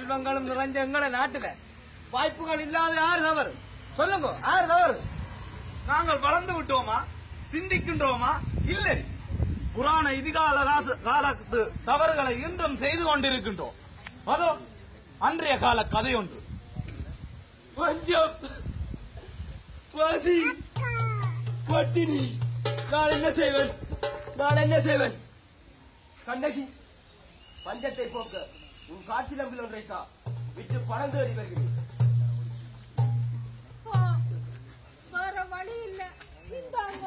செல்வங்களும் நிறைஞ்ச எங்கட நாட்டுல வாய்ப்புகள் இல்லாத யாரு தவறு சொல்லுங்க யாரு தவறு நாங்கள் வளர்ந்து விட்டோமா சிந்திக்கின்றோமா இல்லை புராண இதிகால ராச- காலத்து தவறுகளை இன்றும் செய்து கொண்டிருக்கின்றோம் அதோ அன்றைய கால கதை ஒன்று பஞ்சம் பசி பட்டினி நான் என்ன செய்வேன் நான் என்ன செய்வேன் கண்ணகி பஞ்சத்தை போக்க உன் காட்சி நம்பில் ஒன்றைக்கா விட்டு பணம் தேடி வருகிறேன் போ. வேற வழி இல்ல இந்தாங்க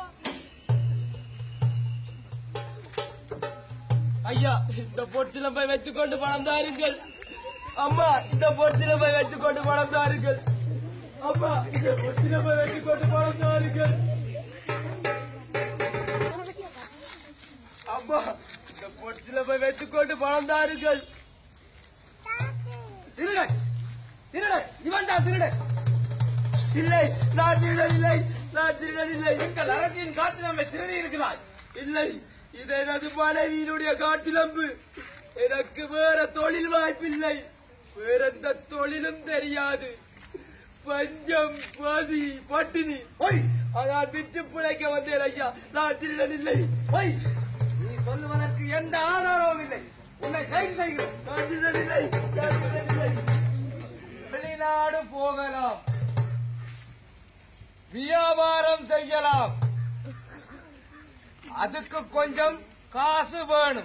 ஐயா இந்த பொற்சிலம்பை வைத்துக் கொண்டு பணம் தாருங்கள் அம்மா இந்த பொற்சிலம்பை வைத்துக் கொண்டு பணம் தாருங்கள் அம்மா இந்த பொற்சிலம்பை வைத்துக் கொண்டு பணம் தாருங்கள் அம்மா இந்த பொற்சிலம்பை வைத்துக் கொண்டு பணம் தாருங்கள் திருட திருட இவன் தான் திருட இல்லை நான் திருடன் இல்லை நான் திருடன் இல்லை எங்கள் அரசின் காத்து நம்மை திருடி இருக்கிறாய் இல்லை இது எனது மனைவியினுடைய காற்றிலம்பு எனக்கு வேற தொழில் வாய்ப்பில்லை வேற எந்த தொழிலும் தெரியாது பஞ்சம் பசி பட்டினி பொய் அதான் விற்று பிழைக்க வந்தேன் ஐயா நான் திருடன் இல்லை பொய் நீ சொல்லுவதற்கு எந்த ஆதாரமும் இல்லை உன்னை கைது செய்கிறோம் நான் திருடன் இல்லை நான் திருடன் இல்லை வெளிநாடு போகலாம் வியாபாரம் செய்யலாம் அதுக்கு கொஞ்சம் காசு வேணும்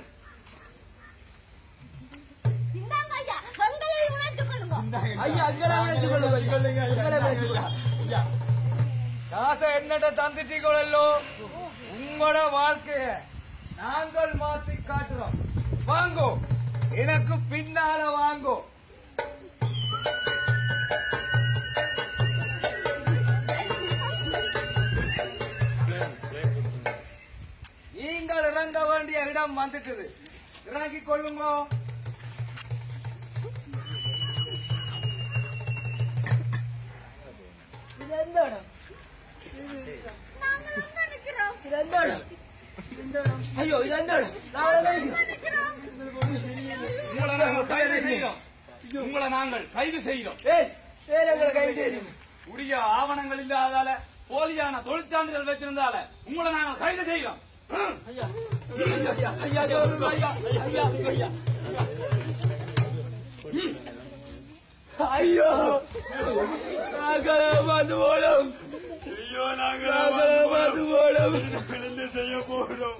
இந்தாங்க ஐயா வெங்கலை உழைச்சு கொள்ளுங்க ஐயா அங்கே விளைச்சு கொள்ளுங்க அங்கே விளைச்சு கொள்ளுங்க காசை என்னட்ட தந்துட்டீங்களோ உங்களோட வாழ்க்கைய நாங்கள் மாத்தி காட்டுறோம் வாங்கோ எனக்கு பின்னால வாங்கோ நீங்கள் இறங்க வேண்டிய இடம் வந்துட்டுது இறங்கிக் கொள்ளுங்க இது எந்த இடம் நாங்க எங்க நிக்கிறோம் இது எந்த இடம் ஐயோ இது எந்த இடம் நான் எங்க நிக்கிறேன்? நிக்கிறோம் உங்களை நாங்கள் கைது செய்கிறோம் உங்களை நாங்கள் கைது செய்கிறோம் ஏய் ஏய் எங்களை கைது செய்யுங்க உரிய ஆவணங்கள் இல்லாதால போலியான தொழிற்சான்றிதழ் வச்சிருந்தால உங்களை நாங்கள் கைது செய்கிறோம் ம். ஐயா ஐயா ஐயா சொல்லுங்க ஐயா ஐயா ஐயா ஐயோ நாங்களே வந்து போனோம் ஐயோ நாங்கள் நாங்களே வந்து போனோம் என்ன செய்ய போறோம்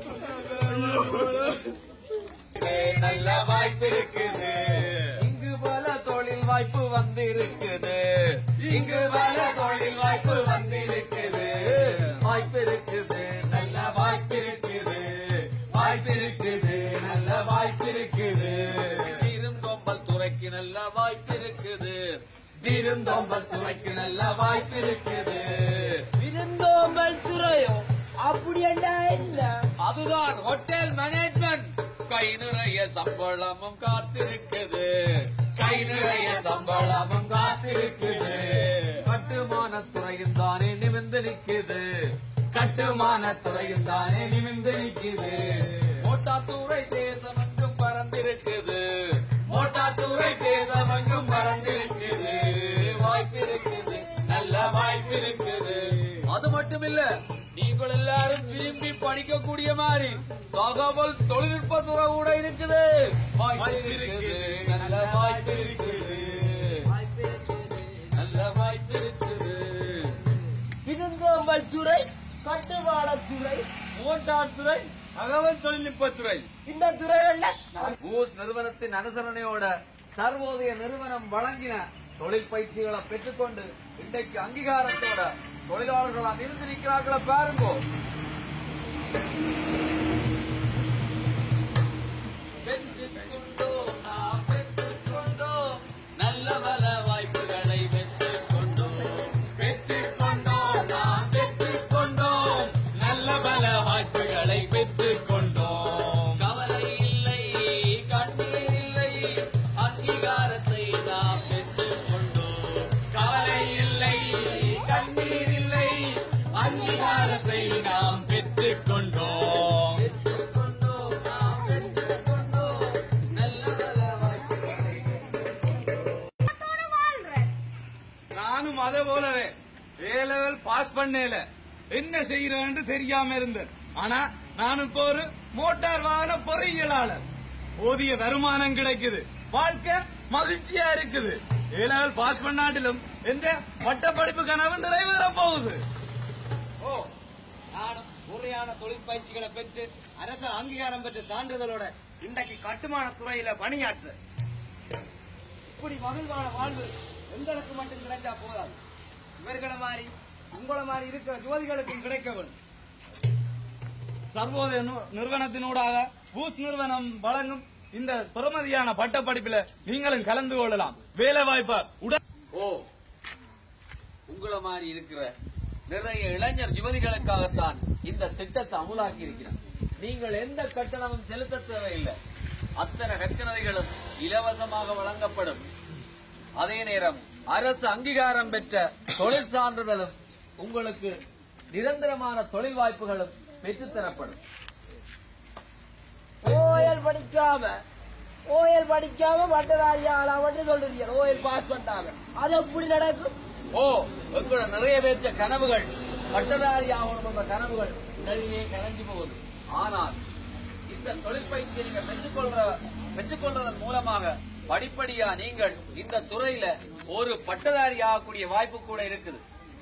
நல்ல வாய்ப்பு இருக்குது இங்கு பல தொழில் வாய்ப்பு வந்து இருக்குது இங்கு பல தொழில் வாய்ப்பு வந்து இருக்குது வாய்ப்பு இருக்குது நல்ல வாய்ப்பு இருக்குது வாய்ப்பு இருக்குது நல்ல வாய்ப்பு இருக்குது விருந்தோம்பல் துறைக்கு நல்ல வாய்ப்பு இருக்குது விருந்தோம்பல் துறைக்கு நல்ல வாய்ப்பு இருக்குது விருந்தோம்பல் துறையோ அப்படி என்ன இல்ல அதுதான் ஹோட்டல் மேனேஜ்மெண்ட் கை நிறைய சம்பளமும் காத்திருக்குது கை நிறைய சம்பளமும் காத்திருக்குது கட்டுமான துறையும் தானே நிமிர்ந்து நிக்குது கட்டுமான துறையும் தானே நிமிர்ந்து நிக்குது மோட்டாத்துறை தேசமெங்கும் பறந்திருக்குது மோட்டாத்துறை தேசமெங்கும் பறந்திருக்குது வாய்ப்பு இருக்குது நல்ல வாய்ப்பு இருக்குது அது மட்டும் இல்ல நீங்கள் எல்லாரும் விரும்பி படிக்கக்கூடிய மாதிரி தகவல் தொழில்நுட்ப துறை கூட இருக்குது வாய்ப்பு இருக்குது நல்ல வாய்ப்பு இருக்குது நல்ல வாய்ப்பு இருக்குது விருந்தோம்பல் துறை கட்டுமானத்துறை மோட்டார் துறை தகவல் தொழில்நுட்பத்துறை இந்த துறைகள்ல பூஸ் நிறுவனத்தின் அனுசரணையோட சர்வோதய நிறுவனம் வழங்கின தொழில் பயிற்சிகளை பெற்றுக்கொண்டு இன்றைக்கு அங்கீகாரத்தோட தொழிலாளர்களாக இருந்து நிற்கிறார்கள பாருங்கோ பெற்றுக்கொண்டோம் நாம் பெற்றுக்கொண்டோம் நல்ல பல வாய்ப்புகளை பெற்றுக்கொண்டோம் பெற்றுக்கொண்டோம் நாம் பெற்றுக்கொண்டோம் நல்ல பல வாய்ப்புகளை பெற்றுக்கொண்டோம் கவலை இல்லை கண்ணீர் இல்லை அங்கீகாரத்தை நாம் பெற்றுக்கொண்டோம் கவலை இல்லை கண்ணீர் இல்லை அங்கீகாரத்தை நாம் பெற்றுக்கொண்டோம் அதே போலவே ஏ லெவல் பாஸ் பண்ணல என்ன செய்யறேன்னு தெரியாம இருந்தேன் ஆனா நான் இப்போ ஒரு மோட்டார் வாகன பொறியியலாளர் போதிய வருமானம் கிடைக்குது வாழ்க்கை மகிழ்ச்சியா இருக்குது ஏ லெவல் பாஸ் பண்ணாட்டிலும் என்ற பட்டப்படிப்பு கனவு நிறைவேற போகுது ஓ நானும் முறையான தொழிற்பயிற்சிகளை பெற்று அரசு அங்கீகாரம் பெற்ற சான்றிதழோட இன்றைக்கு கட்டுமான துறையில பணியாற்ற இப்படி மகிழ்வான வாழ்வு எங்களுக்கு மட்டும் கிடைச்சா போதாது இவர்களை மாதிரி உங்களை மாதிரி இருக்கிற ஜோதிகளுக்கும் கிடைக்க வேண்டும் சர்வோதய நு- நிறுவனத்தினூடாக பூஸ் நிறுவனம் வழங்கும் இந்த பெறுமதியான பட்டப்படிப்பில நீங்களும் கலந்து கொள்ளலாம் வேலை வாய்ப்பா உடல் ஓ உங்கள மாதிரி இருக்கிற நிறைய இளைஞர் யுவதிகளுக்காகத்தான் இந்த திட்டத்தை அமுலாக்கி இருக்கிறார் நீங்கள் எந்த கட்டணமும் செலுத்த தேவையில்லை அத்தனை கற்கனவைகளும் இலவசமாக வழங்கப்படும் அதே நேரம் அரசு அங்கீகாரம் பெற்ற தொழில் சான்றிதழும் உங்களுக்கு நிரந்தரமான தொழில் வாய்ப்புகளும் பெற்றுத்தரப்படும் ஓஎல் படிக்காம ஓஎல் படிக்காம பட்டதாரி ஆளாமன்னு சொல்றீங்க ஓஎல் பாஸ் பண்ணாம அது எப்படி நடக்கும் ஓ உங்களோட நிறைய பேர்த்த கனவுகள் பட்டதாரி ஆகணும் என்ற கனவுகள் உடனே கலைஞ்சு போகுது ஆனால் இந்த தொழிற்பயிற்சியை நீங்க பெற்றுக்கொள்ற பெற்றுக்கொள்றதன் மூலமாக படிப்படியா நீங்கள் இந்த துறையில ஒரு பட்டதாரி ஆகக்கூடிய வாய்ப்பு கூட இருக்குது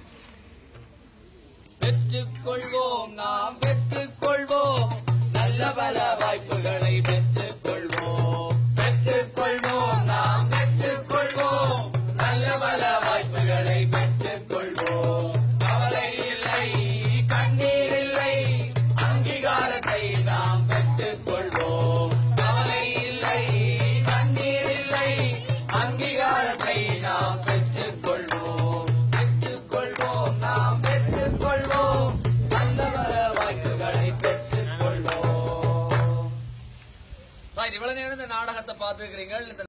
பெற்றுக்கொள்வோம் நாம் பெற்றுக்கொள்வோம் நல்ல பல வாய்ப்புகளை பெற்றுக்கொள்வோம் பெற்றுக்கொள்வோம் நாம் பெற்றுக்கொள்வோம் நல்ல பல வாய்ப்புகளை பெற்றுக்கொள்வோம் கவலை இல்லை கண்ணீர் இல்லை அங்கீகாரத்தை நாம் பெற்றுக்கொள்வோம் கவலை இல்லை கண்ணீர் இல்லை அங்கீகாரத்தை நாம் பெற்றுக்கொள்வோம் பெற்றுக்கொள்வோம் நாம் பெற்றுக்கொள்வோம் நல்ல பல வாய்ப்புகளை பெற்றுக்கொள்வோம் இவ்வளவு நேரம் இந்த நாடகத்தை பார்த்துருக்கிறீர்கள் இந்த